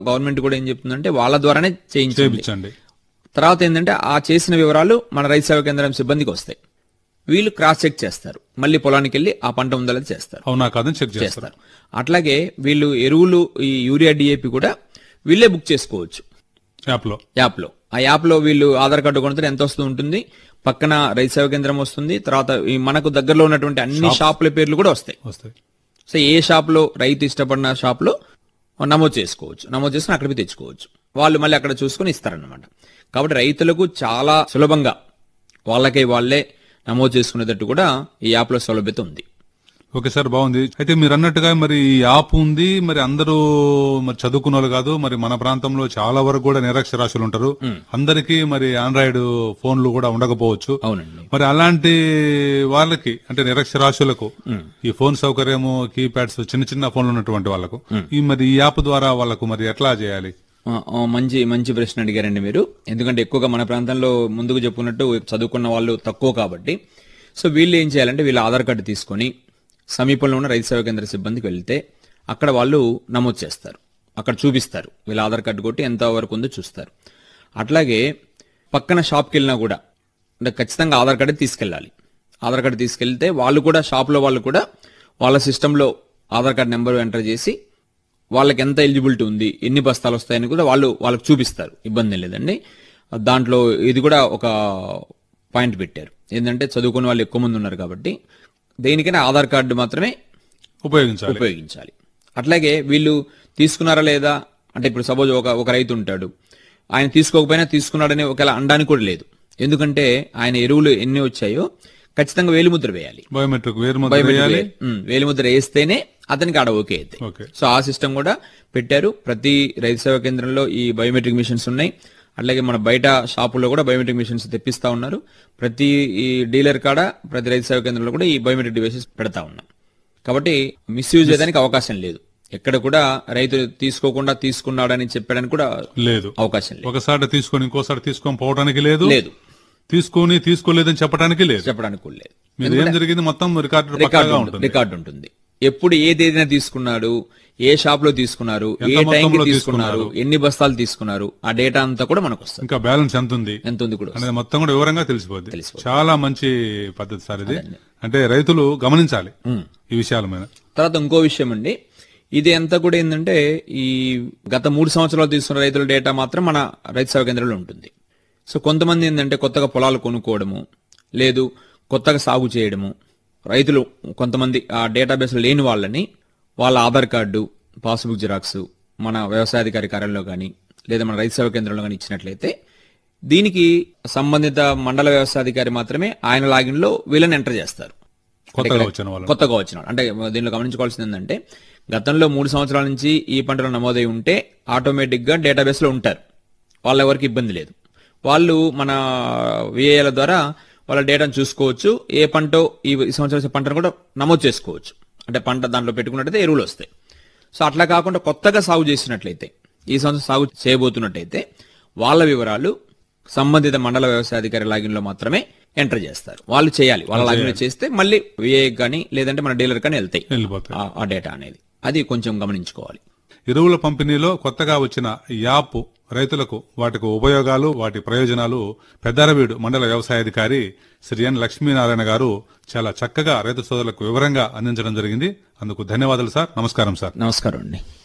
Government కూడా ఏం చెప్తుందంటే వాళ్ళ ద్వారానే చేయించండి చేయించండి తర్వాత ఏంటంటే ఆ చేసిన వివరాలు మన రైతు సేవా కేంద్రం సిబ్బందికి వస్తాయి వీళ్ళు క్రాస్ చెక్ చేస్తారు మళ్ళీ పొలానికి వెళ్ళి ఆ పంట ఉందా లేదా చేస్తారు అవునా కాదని చెక్ చేస్తారు చేస్తారు అట్లాగే వీళ్ళు ఎరువులు ఈ యూరియా డిఏపి కూడా వీళ్ళే బుక్ చేసుకోవచ్చు యాప్ లో యాప్ లో ఆ యాప్ లో వీళ్ళు ఆధార్ కార్డు కొనుతే ఎంత వస్తూ ఉంటుంది పక్కన రైతు సేవా కేంద్రం వస్తుంది తర్వాత ఈ మనకు దగ్గరలో ఉన్నటువంటి అన్ని షాపుల పేర్లు కూడా వస్తాయి వస్తాయి సో ఏ షాప్ లో రైతు ఇష్టపడిన షాప్ లో నమోదు చేసుకోవచ్చు నమోదు చేసుకుని అక్కడికి తెచ్చుకోవచ్చు వాళ్ళు మళ్ళీ అక్కడ చూసుకుని ఇస్తారన్నమాట కాబట్టి రైతులకు చాలా సులభంగా వాళ్ళకే వాళ్ళే నమోదు చేసుకునేటట్టు కూడా ఈ యాప్ లో సౌలభ్యత ఉంది ఓకే సార్ బాగుంది అయితే మీరు అన్నట్టుగా మరి ఈ యాప్ ఉంది మరి అందరూ మరి చదువుకున్న వాళ్ళు కాదు మరి మన ప్రాంతంలో చాలా వరకు కూడా నిరక్షరాస్యులు ఉంటారు అందరికీ మరి ఆండ్రాయిడ్ ఫోన్లు కూడా ఉండకపోవచ్చు అవునండి మరి అలాంటి వాళ్ళకి అంటే నిరక్షరాస్యులకు ఈ ఫోన్ సౌకర్యము కీప్యాడ్స్ చిన్న చిన్న ఫోన్లు ఉన్నటువంటి వాళ్ళకు ఈ మరి ఈ యాప్ ద్వారా వాళ్ళకు మరి ఎట్లా చేయాలి ఆ, ఆ, మంచి మంచి ప్రశ్న అడిగారండి మీరు ఎందుకంటే ఎక్కువగా మన ప్రాంతంలో ముందుకు చెప్పుకున్నట్టు చదువుకున్న వాళ్ళు తక్కువ కాబట్టి సో వీళ్ళు ఏం చేయాలంటే వీళ్ళ ఆధార్ కార్డు తీసుకొని సమీపంలో ఉన్న రైతు సేవా కేంద్ర సిబ్బందికి వెళ్తే అక్కడ వాళ్ళు నమోదు చేస్తారు అక్కడ చూపిస్తారు వీళ్ళ ఆధార్ కార్డు కొట్టి ఎంత వరకు ఉందో చూస్తారు అట్లాగే పక్కన షాప్కి వెళ్ళినా కూడా అంటే ఖచ్చితంగా ఆధార్ కార్డు తీసుకెళ్ళాలి ఆధార్ కార్డు తీసుకెళ్తే వాళ్ళు కూడా షాప్లో వాళ్ళు కూడా వాళ్ళ సిస్టంలో ఆధార్ కార్డు నెంబర్ ఎంటర్ చేసి వాళ్ళకి ఎంత ఎలిజిబిలిటీ ఉంది ఎన్ని బస్తాలు వస్తాయని కూడా వాళ్ళు వాళ్ళకి చూపిస్తారు ఇబ్బంది ఏం లేదండి దాంట్లో ఇది కూడా ఒక పాయింట్ పెట్టారు ఏంటంటే చదువుకునే వాళ్ళు ఎక్కువ మంది ఉన్నారు కాబట్టి దేనికైనా ఆధార్ కార్డు మాత్రమే ఉపయోగించాలి ఉపయోగించాలి అట్లాగే వీళ్ళు తీసుకున్నారా లేదా అంటే ఇప్పుడు సపోజ్ ఒక ఒక రైతు ఉంటాడు ఆయన తీసుకోకపోయినా తీసుకున్నాడని ఒకవేళ అనడానికి కూడా లేదు ఎందుకంటే ఆయన ఎరువులు ఎన్ని వచ్చాయో ఖచ్చితంగా వేలిముద్ర వేయాలి బయోమెట్రిక్ వేరు మొదలు బయోమెట్రిక్ వేయాలి వే- ఉమ్, వేలిముద్ర వేస్తేనే అతనికి ఆడ ఓకే అయితే ఓకే సో ఆ సిస్టమ్ కూడా పెట్టారు ప్రతి రైతు సేవా కేంద్రంలో ఈ బయోమెట్రిక్ మిషన్స్ ఉన్నాయి అట్లాగే మన బయట షాపుల్లో కూడా బయోమెట్రిక్ మిషన్స్ తెప్పిస్తా ఉన్నారు ప్రతి ఈ డీలర్ కాడ ప్రతి రైతు సేవా కేంద్రంలో కూడా ఈ బయోమెట్రిక్ డివైసెస్ పెడతా ఉన్నాం కాబట్టి మిస్యూజ్ చేయడానికి అవకాశం లేదు ఎక్కడ కూడా రైతు తీసుకోకుండా తీసుకున్నాడని చెప్పడానికి కూడా లేదు అవకాశం లేదు ఒకసారి తీసుకొని ఇంకోసారి తీసుకొని పోవడానికి లేదు లేదు తీసుకొని తీసుకోలేదని చెప్పడానికి లేదు చెప్పడానికి కూడా లేదు మీరు ఏం జరిగింది మొత్తం రికార్డు రికార్డు పక్కాగా ఉంటుంది ఉంటుంది రికార్డు ఉంటుంది ఎప్పుడు ఏ తేదీన తీసుకున్నాడు ఏ షాప్ లో తీసుకున్నారు ఏ ఎంత టైంకి మొత్తంలో తీసుకున్నారు ఎన్ని బస్తాలు తీసుకున్నారు ఆ డేటా అంతా కూడా మనకు వస్తుంది ఇంకా బ్యాలెన్స్ ఎంత ఉంది ఎంత ఉంది కూడా వస్తుంది. అనేది మొత్తం కూడా వివరంగా తెలిసిపోద్ది తెలిసిపోద్ది. చాలా మంచి పద్ధతి సార్ ఇది అంటే రైతులు గమనించాలి ఈ విషయాల మీద తర్వాత ఇంకో విషయం అండి ఇది అంతా కూడా ఏంటంటే ఈ గత మూడు సంవత్సరాలు తీసుకున్న రైతుల డేటా మాత్రం మన రైతు సేవా కేంద్రంలో ఉంటుంది సో కొంతమంది ఏంటంటే కొత్తగా పొలాలు కొనుక్కోవడము లేదు కొత్తగా సాగు చేయడము రైతులు కొంతమంది ఆ డేటాబేస్ లేని వాళ్ళని వాళ్ళ ఆధార్ కార్డు పాస్బుక్ జిరాక్స్ మన వ్యవసాయాధికారి కార్యాలయంలో కానీ లేదా మన రైతు సేవా కేంద్రంలో కానీ ఇచ్చినట్లయితే దీనికి సంబంధిత మండల వ్యవసాయాధికారి మాత్రమే ఆయన లాగిన్ లో వీళ్ళని ఎంటర్ చేస్తారు కొత్తగా వచ్చిన వాళ్ళు కొత్తగా వచ్చిన అంటే దీనిలో గమనించుకోవాల్సింది ఏంటంటే గతంలో మూడు సంవత్సరాల నుంచి ఈ పంటలు నమోదై ఉంటే ఆటోమేటిక్ గా డేటాబేస్ లో ఉంటారు వాళ్ళ ఎవరికి ఇబ్బంది లేదు వాళ్ళు మన విఏల ద్వారా వాళ్ళ డేటాను చూసుకోవచ్చు ఏ పంట ఈ ఈ సంవత్సరం వేసే పంటను కూడా నమోదు చేసుకోవచ్చు అంటే పంట దాంట్లో పెట్టుకున్నట్టయితే ఎరువులు వస్తాయి సో అట్లా కాకుండా కొత్తగా సాగు చేసినట్లయితే ఈ సంవత్సరం సాగు చేయబోతున్నట్టయితే వాళ్ళ వివరాలు సంబంధిత మండల వ్యవసాయాధికారి లాగిన్ లో మాత్రమే ఎంటర్ చేస్తారు వాళ్ళు చేయాలి వాళ్ళ లాగిన్ లో చేస్తే మళ్ళీ విఏ కానీ లేదంటే మన డీలర్ కానీ వెళ్తాయి వెళ్ళిపోతాయి ఆ- ఆ డేటా అనేది అది కొంచెం గమనించుకోవాలి ఎరువుల పంపిణీలో కొత్తగా వచ్చిన ఈ యాప్ రైతులకు వాటికి ఉపయోగాలు వాటి ప్రయోజనాలు పెద్దారవీడు మండల వ్యవసాయాధికారి శ్రీ ఎన్ లక్ష్మీనారాయణ గారు చాలా చక్కగా రైతు సోదరులకు వివరంగా అందించడం జరిగింది అందుకు ధన్యవాదాలు సార్ నమస్కారం సార్ నమస్కారం అండి